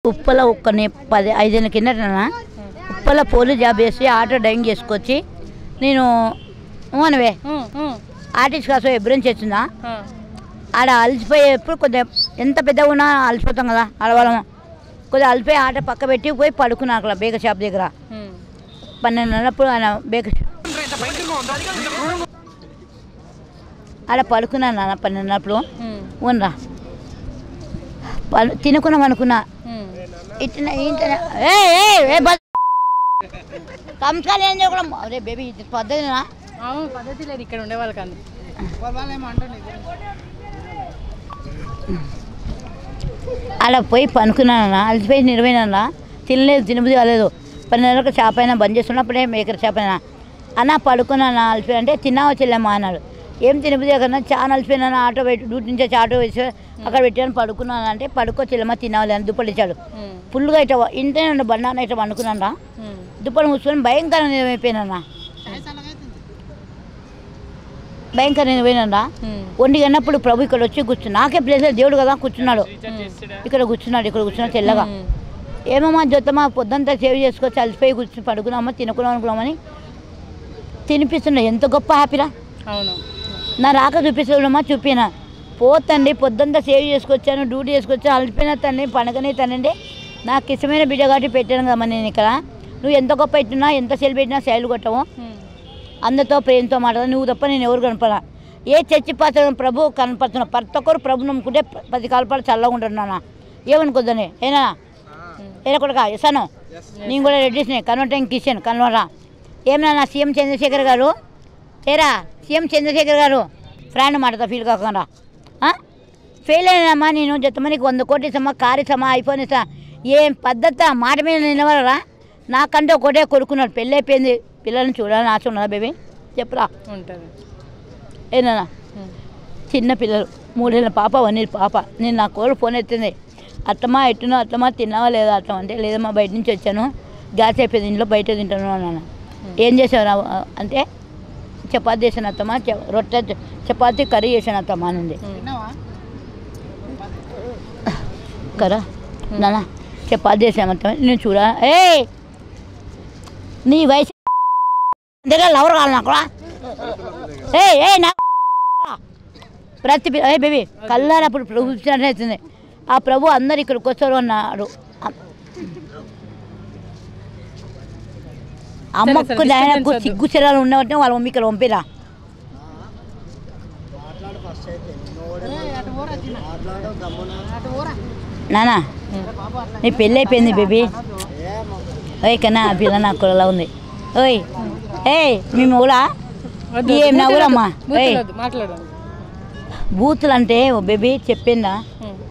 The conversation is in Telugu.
ఉప్పల ఒక్కని పది ఐదేళ్ళ కిందటనా ఉప్పల పోలీస్ జాబ్ చేసి ఆటో డ్రైవింగ్ చేసుకొచ్చి నేను మనవే ఆర్టిస్ట్ కాసం ఎబ్బరించి వచ్చిందా ఆడ అలసిపోయి ఎప్పుడు కొద్దిగా ఎంత పెద్దగా ఉన్నా అలసిపోతాం కదా ఆడవాళ్ళము కొద్దిగా అలసిపోయి ఆట పక్క పెట్టి పోయి పడుకున్నా అక్కడ బేక షాప్ దగ్గర పన్నెండున్నప్పుడు ఆయన బేక ఆడ పడుకున్నాను నాన్న పన్నెండున్నప్పుడు ఉన్నరా పలు తినుకున్నాం అనుకున్నా ఇట్లా ఇంట ఏ ఏ ఏ బస్ సంస్కారం ఏం చేయకూడదు అరే బేబీ ఇది పద్ధతినా అవును పద్ధతి లేదు ఇక్కడ ఉండే వాళ్ళకి అందు అలా పోయి పనుకున్నానన్న అలసిపోయి నిలవైనా తినలేదు తినబుద్ధి కాలేదు పన్నెండులకు చేప అయినా బంద్ చేస్తున్నప్పుడే మేకర్ చేప అయినా అన్న పడుకున్నాను అలసిపోయి అంటే తిన్నావా చెల్లెమ్మా అన్నాడు ఏం తినబుద్ధి కన్నా చాలా అలసిపోయినా ఆటో పెట్టి డ్యూటీ నుంచి వచ్చి ఆటో వేసి అక్కడ పెట్టాను పడుకున్నాను అంటే పడుకో చెల్లెమ్మ తినాలి అని దుప్పటి ఇచ్చాడు ఫుల్గా ఇట్లా ఇంటే ఉండే బండాన ఇట్లా పండుకున్నాను దుప్పటి మూసుకొని భయంకరంగా నిలవైపోయినా భయంకరంగా నిలవైనా ఒంటి గన్నప్పుడు ప్రభు ఇక్కడ వచ్చి కూర్చుని నాకే ప్లేస్ దేవుడు కదా కూర్చున్నాడు ఇక్కడ కూర్చున్నాడు ఇక్కడ కూర్చున్నాడు తెల్లగా ఏమమ్మా జొత్తమా పొద్దంతా సేవ్ చేసుకొచ్చి అలసిపోయి కూర్చుని పడుకున్నామా తినుకున్నాం అనుకున్నామని తినిపిస్తున్నా ఎంత గొప్ప హ్యాపీరా అవును నా రాక చూపిస్తున్నామా చూపినా పోతండి పొద్దంతా సేవ్ చేసుకొచ్చాను డ్యూటీ చేసుకొచ్చాను అలసిపోయిన తండ్రి పండగని తనండి నాకు ఇష్టమైన బిడ్డ కాబట్టి పెట్టాను కదమ్మా నేను ఇక్కడ నువ్వు ఎంత గొప్ప పెట్టినా ఎంత సెల్ పెట్టినా శైలు కొట్టవు అందరితో ప్రేమతో మాట్లాడ నువ్వు తప్ప నేను ఎవరు కనపడా ఏ చర్చి పాత్ర ప్రభు కనపడుతున్నా ప్రతి ఒక్కరు ప్రభు నమ్ముకుంటే ప- పది కాలపాటు చల్లగా ఉంటున్నానా ఏమనుకోద్దని ఏనా ఏనా కొడుక ఇస్తాను నేను కూడా రెడ్డిస్ని కన్వర్టింగ్ కిషన్ కన్వర్రా ఏమన్నా సీఎం చంద్రశేఖర్ గారు ఏరా సీఎం చంద్రశేఖర్ గారు ఫ్రెండ్ మాటతో ఫీల్ కాకుండా ఫెయిల్ అయినామా నేను జతమనికి వంద కోట్లు ఇస్తామా కారు ఇస్తామా ఐఫోన్ ఇస్తా ఏం పద్ధతి మాట మీద నిలవరా నాకంటే ఒకటే కొడుకున్నాడు పెళ్ళి అయిపోయింది పిల్లల్ని చూడాలని ఆశ ఉన్నదా బేబీ చెప్పురా ఉంటుంది ఏనా చిన్న పిల్లలు మూడేళ్ళ పాప వన్ ఇయర్ పాప నేను నా కోళ్ళు ఫోన్ ఎత్తింది అత్తమా ఎట్టునో అత్తమా తిన్నావా లేదా అట్లా అంటే లేదమ్మా బయట నుంచి వచ్చాను గ్యాస్ అయిపోయింది ఇంట్లో బయట తింటాను అన్నాను ఏం చేసావు రా అంటే చపాతీ చేశాను అత్తమా చ- రొట్టె చ- చపాతీ కర్రీ చేశాను అత్తమా అనింది కదా నాన్న చపాతీ చేశాను అత్తమా నేను చూడా ఏ నీ వయసు దగ్గర లవర్ కావాలి నాకు రా. ఏ ఏ నా ప్రతి పి- ఏ బేబీ కల్లారా అప్పుడు ప్రభు ఇచ్చినట్టు అవుతుంది ఆ ప్రభు అందరు ఇక్కడికి వచ్చారు అన్నాడు అమ్- అమ్మకు సరే, నాయనకు disturbance సిగ్గు చర్యలు ఉన్నవంటే వాళ్ళ మమ్మీ ఇక్కడ పంపిరా నానా నీ పెళ్ళి అయిపోయింది బేబీ ఓయ్ కన్నా ఆ పిల్ల నాకు కూడా ఉంది ఓయ్ ఏయ్ మీ ఊరా వద్దు, ఏం నా బూతులు ఊరమ్మా వద్దు, బూతులు ఏయ్ వద్దు, మాట్లాడండి బూతులు అంటే ఓ బేబీ చెప్పిందా ఉమ్.